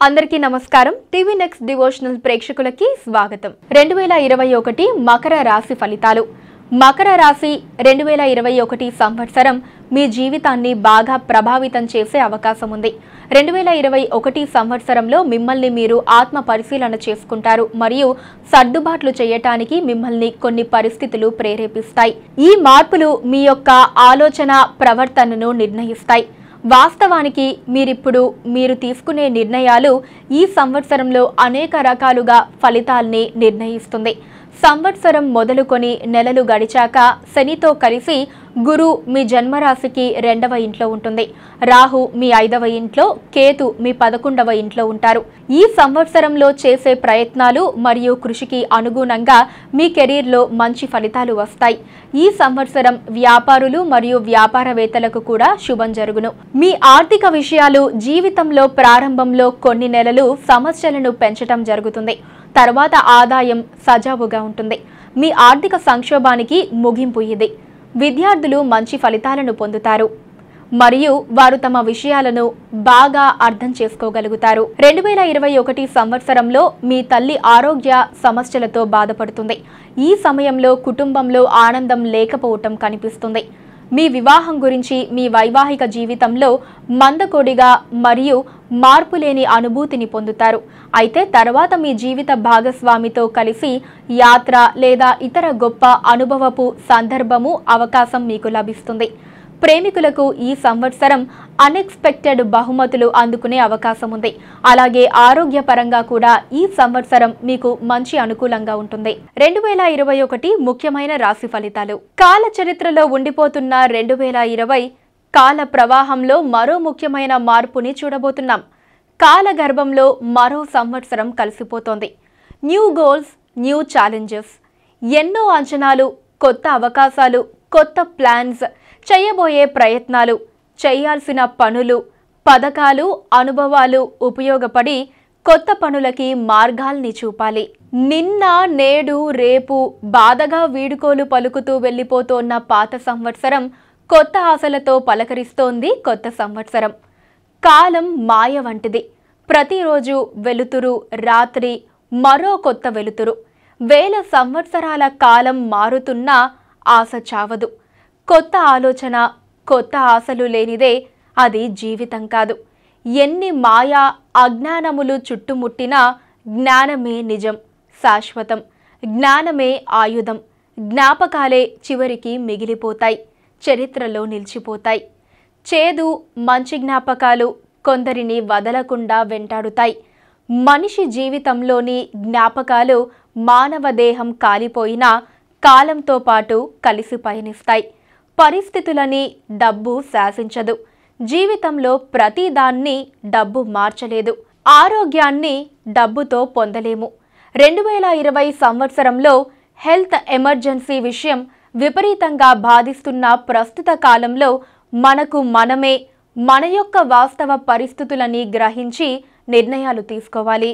అందరికీ నమస్కారం TV next devotional ప్రేక్షకులకి స్వాగతం రెండు వేల ఇరవై ఒకటి మకర రాశి ఫలితాలు మకర రాశి రెండు వేల ఇరవై ఒకటి సంవత్సరం మీ జీవితాన్ని బాగా ప్రభావితం చేసే అవకాశం ఉంది రెండు వేల ఇరవై ఒకటి సంవత్సరంలో మిమ్మల్ని మీరు ఆత్మ పరిశీలన చేసుకుంటారు మరియు సర్దుబాట్లు చేయటానికి మిమ్మల్ని కొన్ని పరిస్థితులు ప్రేరేపిస్తాయి ఈ మార్పులు మీ యొక్క ఆలోచన ప్రవర్తనను నిర్ణయిస్తాయి వాస్తవానికి మీరిప్పుడు మీరు తీసుకునే నిర్ణయాలు ఈ సంవత్సరంలో అనేక రకాలుగా ఫలితాల్ని నిర్ణయిస్తుంది సంవత్సరం మొదలుకొని నెలలు గడిచాక శనితో కలిసి గురు మీ జన్మరాశికి రెండవ ఇంట్లో ఉంటుంది రాహు మీ ఐదవ ఇంట్లో కేతు మీ పదకొండవ ఇంట్లో ఉంటారు ఈ సంవత్సరంలో చేసే ప్రయత్నాలు మరియు కృషికి అనుగుణంగా మీ కెరీర్లో మంచి ఫలితాలు వస్తాయి ఈ సంవత్సరం వ్యాపారులు మరియు వ్యాపారవేత్తలకు కూడా శుభం జరుగును మీ ఆర్థిక విషయాలు జీవితంలో ప్రారంభంలో కొన్ని నెలలు సమస్యలను పెంచటం జరుగుతుంది తర్వాత ఆదాయం సజావుగా ఉంటుంది మీ ఆర్థిక సంక్షోభానికి ముగింపు ఇది విద్యార్థులు మంచి ఫలితాలను పొందుతారు మరియు వారు తమ విషయాలను బాగా అర్థం చేసుకోగలుగుతారు రెండు వేల ఇరవై ఒకటి సంవత్సరంలో మీ తల్లి ఆరోగ్య సమస్యలతో బాధపడుతుంది ఈ సమయంలో కుటుంబంలో ఆనందం లేకపోవటం కనిపిస్తుంది మీ వివాహం గురించి మీ వైవాహిక జీవితంలో మందకొడిగా మరియు మార్పు లేని అనుభూతిని పొందుతారు అయితే తర్వాత మీ జీవిత భాగస్వామితో కలిసి యాత్ర లేదా ఇతర గొప్ప అనుభవపు సందర్భము అవకాశం మీకు లభిస్తుంది ప్రేమికులకు ఈ సంవత్సరం అన్ఎక్స్పెక్టెడ్ బహుమతులు అందుకునే అవకాశం ఉంది అలాగే ఆరోగ్యపరంగా కూడా ఈ సంవత్సరం మీకు మంచి అనుకూలంగా ఉంటుంది రెండు వేల ఇరవై ఒకటి ముఖ్యమైన రాశి ఫలితాలు కాల చరిత్రలో ఉండిపోతున్న రెండు వేల ఇరవై కాల ప్రవాహంలో మరో ముఖ్యమైన మార్పుని చూడబోతున్నాం కాల గర్భంలో మరో సంవత్సరం కలిసిపోతోంది న్యూ గోల్స్ న్యూ ఛాలెంజెస్ ఎన్నో అంచనాలు కొత్త అవకాశాలు కొత్త ప్లాన్స్ చేయబోయే ప్రయత్నాలు చేయాల్సిన పనులు పథకాలు అనుభవాలు ఉపయోగపడి కొత్త పనులకి మార్గాల్ని చూపాలి నిన్న నేడు రేపు బాధగా వీడుకోలు పలుకుతూ వెళ్ళిపోతోన్న పాత సంవత్సరం కొత్త ఆశలతో పలకరిస్తోంది కొత్త సంవత్సరం కాలం మాయ వంటిది ప్రతిరోజు వెలుతురు రాత్రి మరో కొత్త వెలుతురు వేల సంవత్సరాల కాలం మారుతున్నా ఆశ చావదు కొత్త ఆలోచన కొత్త ఆశలు లేనిదే అది జీవితం కాదు ఎన్ని మాయా అజ్ఞానములు చుట్టుముట్టినా జ్ఞానమే నిజం శాశ్వతం జ్ఞానమే ఆయుధం జ్ఞాపకాలే చివరికి మిగిలిపోతాయి చరిత్రలో నిలిచిపోతాయి చేదు మంచి జ్ఞాపకాలు కొందరిని వదలకుండా వెంటాడుతాయి మనిషి జీవితంలోని జ్ఞాపకాలు మానవ దేహం కాలిపోయినా కాలంతో పాటు కలిసి పయనిస్తాయి పరిస్థితులని డబ్బు శాసించదు జీవితంలో ప్రతిదాన్ని డబ్బు మార్చలేదు ఆరోగ్యాన్ని డబ్బుతో పొందలేము రెండు వేల ఇరవై సంవత్సరంలో హెల్త్ ఎమర్జెన్సీ విషయం విపరీతంగా బాధిస్తున్న ప్రస్తుత కాలంలో మనకు మనమే మన యొక్క వాస్తవ పరిస్థితులని గ్రహించి నిర్ణయాలు తీసుకోవాలి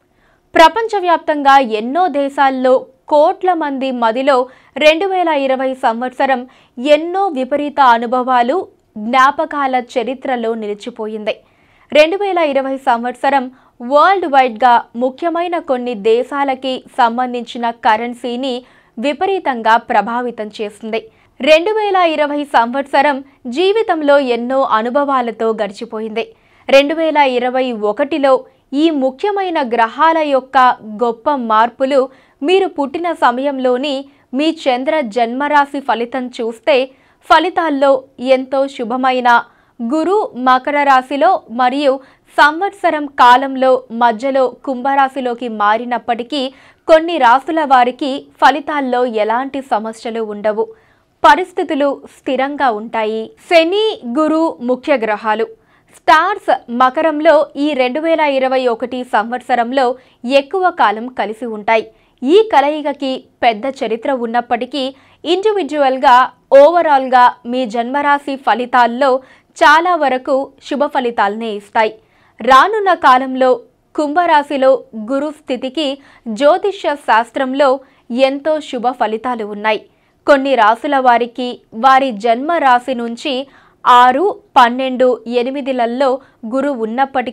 ప్రపంచవ్యాప్తంగా ఎన్నో దేశాల్లో కోట్ల మంది మదిలో రెండు వేల ఇరవై సంవత్సరం ఎన్నో విపరీత అనుభవాలు జ్ఞాపకాల చరిత్రలో నిలిచిపోయింది రెండు వేల ఇరవై సంవత్సరం వరల్డ్ వైడ్గా ముఖ్యమైన కొన్ని దేశాలకి సంబంధించిన కరెన్సీని విపరీతంగా ప్రభావితం చేస్తుంది రెండు వేల ఇరవై సంవత్సరం జీవితంలో ఎన్నో అనుభవాలతో గడిచిపోయింది రెండు వేల ఇరవై ఒకటిలో ఈ ముఖ్యమైన గ్రహాల యొక్క గొప్ప మార్పులు మీరు పుట్టిన సమయంలోని మీ చంద్ర జన్మరాశి ఫలితం చూస్తే ఫలితాల్లో ఎంతో శుభమైన గురు మకర రాశిలో మరియు సంవత్సరం కాలంలో మధ్యలో కుంభరాశిలోకి మారినప్పటికీ కొన్ని రాసుల వారికి ఫలితాల్లో ఎలాంటి సమస్యలు ఉండవు పరిస్థితులు స్థిరంగా ఉంటాయి శని గురు ముఖ్య గ్రహాలు స్టార్స్ మకరంలో ఈ రెండు వేల ఇరవై ఒకటి సంవత్సరంలో ఎక్కువ కాలం కలిసి ఉంటాయి ఈ కలయికకి పెద్ద చరిత్ర ఉన్నప్పటికీ ఇండివిజువల్గా ఓవరాల్గా మీ జన్మరాశి ఫలితాల్లో చాలా వరకు శుభ ఫలితాలనే ఇస్తాయి రానున్న కాలంలో కుంభరాశిలో గురు స్థితికి జ్యోతిష్య శాస్త్రంలో ఎంతో శుభ ఫలితాలు ఉన్నాయి కొన్ని రాసుల వారికి వారి జన్మ రాశి నుంచి ఆరు పన్నెండు ఎనిమిదిలలో గురు ఉన్నప్పటికీ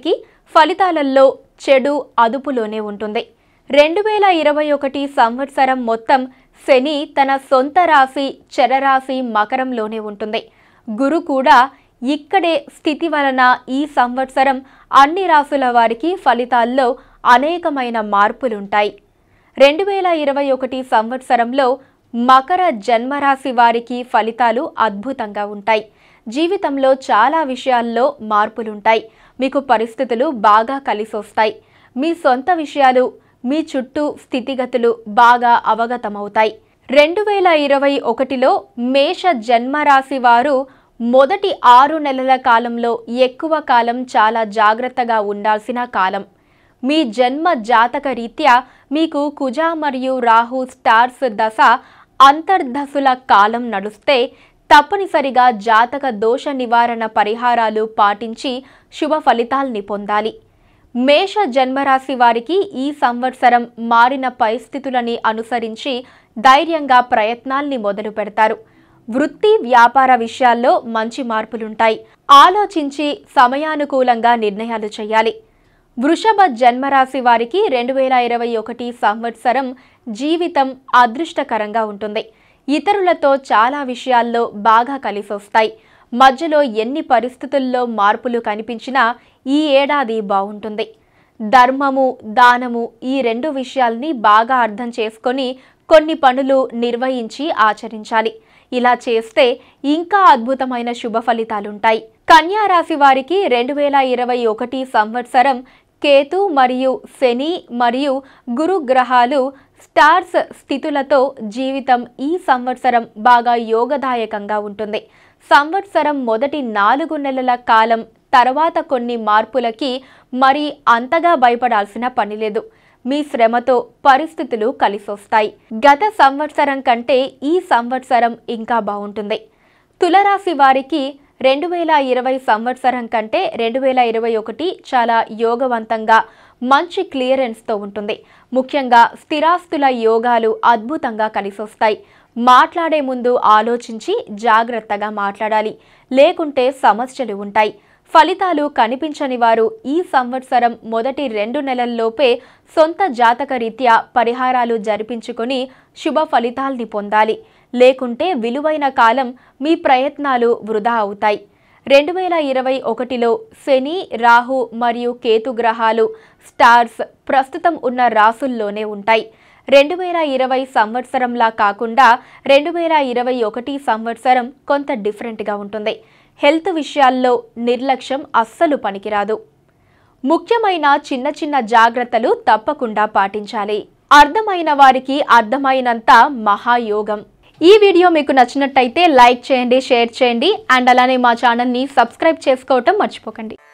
ఫలితాలలో చెడు అదుపులోనే ఉంటుంది రెండు వేల ఇరవై ఒకటి సంవత్సరం మొత్తం శని తన సొంత రాశి చరరాశి మకరంలోనే ఉంటుంది గురు కూడా ఇక్కడే స్థితి వలన ఈ సంవత్సరం అన్ని రాశుల వారికి ఫలితాల్లో అనేకమైన మార్పులుంటాయి రెండు వేల ఇరవై ఒకటి సంవత్సరంలో మకర జన్మరాశి వారికి ఫలితాలు అద్భుతంగా ఉంటాయి జీవితంలో చాలా విషయాల్లో మార్పులుంటాయి మీకు పరిస్థితులు బాగా కలిసొస్తాయి మీ సొంత విషయాలు మీ చుట్టూ స్థితిగతులు బాగా అవగతమవుతాయి రెండు వేల ఇరవై ఒకటిలో మేష జన్మరాశి వారు మొదటి ఆరు నెలల కాలంలో ఎక్కువ కాలం చాలా జాగ్రత్తగా ఉండాల్సిన కాలం మీ జన్మ జాతక రీత్యా మీకు కుజ మరియు రాహు స్టార్స్ దశ అంతర్దశల కాలం నడుస్తే తప్పనిసరిగా జాతక దోష నివారణ పరిహారాలు పాటించి శుభ ఫలితాల్ని పొందాలి మేష జన్మరాశి వారికి ఈ సంవత్సరం మారిన పరిస్థితులని అనుసరించి ధైర్యంగా ప్రయత్నాల్ని మొదలు పెడతారు వృత్తి వ్యాపార విషయాల్లో మంచి మార్పులుంటాయి ఆలోచించి సమయానుకూలంగా నిర్ణయాలు చేయాలి వృషభ జన్మరాశి వారికి రెండు వేల ఇరవై ఒకటి సంవత్సరం జీవితం అదృష్టకరంగా ఉంటుంది ఇతరులతో చాలా విషయాల్లో బాగా కలిసొస్తాయి మధ్యలో ఎన్ని పరిస్థితుల్లో మార్పులు కనిపించినా ఈ ఏడాది బాగుంటుంది ధర్మము దానము ఈ రెండు విషయాల్ని బాగా అర్థం చేసుకొని కొన్ని పనులు నిర్వహించి ఆచరించాలి ఇలా చేస్తే ఇంకా అద్భుతమైన శుభ ఫలితాలుంటాయి కన్యా రాశి వారికి రెండు వేల ఇరవై ఒకటి సంవత్సరం కేతు మరియు శని మరియు గురు గ్రహాలు స్టార్స్ స్థితులతో జీవితం ఈ సంవత్సరం బాగా యోగదాయకంగా ఉంటుంది సంవత్సరం మొదటి నాలుగు నెలల కాలం తర్వాత కొన్ని మార్పులకి మరి అంతగా భయపడాల్సిన పని లేదు మీ శ్రమతో పరిస్థితులు కలిసొస్తాయి గత సంవత్సరం కంటే ఈ సంవత్సరం ఇంకా బాగుంటుంది తులరాశి వారికి రెండు వేల ఇరవై సంవత్సరం కంటే రెండు వేల ఇరవై ఒకటి చాలా యోగవంతంగా మంచి క్లియరెన్స్తో ఉంటుంది ముఖ్యంగా స్థిరాస్తుల యోగాలు అద్భుతంగా కలిసొస్తాయి మాట్లాడే ముందు ఆలోచించి జాగ్రత్తగా మాట్లాడాలి లేకుంటే సమస్యలు ఉంటాయి ఫలితాలు కనిపించని వారు ఈ సంవత్సరం మొదటి రెండు నెలల్లోపే సొంత జాతక రీత్యా పరిహారాలు జరిపించుకొని శుభ ఫలితాల్ని పొందాలి లేకుంటే విలువైన కాలం మీ ప్రయత్నాలు వృధా అవుతాయి రెండు వేల ఇరవై ఒకటిలో శని రాహు మరియు కేతు గ్రహాలు స్టార్స్ ప్రస్తుతం ఉన్న రాసుల్లోనే ఉంటాయి రెండు వేల ఇరవై సంవత్సరంలా కాకుండా రెండు వేల ఇరవై ఒకటి సంవత్సరం కొంత డిఫరెంట్గా ఉంటుంది హెల్త్ విషయాల్లో నిర్లక్ష్యం అస్సలు పనికిరాదు ముఖ్యమైన చిన్న చిన్న జాగ్రత్తలు తప్పకుండా పాటించాలి అర్థమైన వారికి అర్థమైనంత మహాయోగం ఈ వీడియో మీకు నచ్చినట్టయితే లైక్ చేయండి షేర్ చేయండి అండ్ అలానే మా ఛానల్ని సబ్స్క్రైబ్ చేసుకోవటం మర్చిపోకండి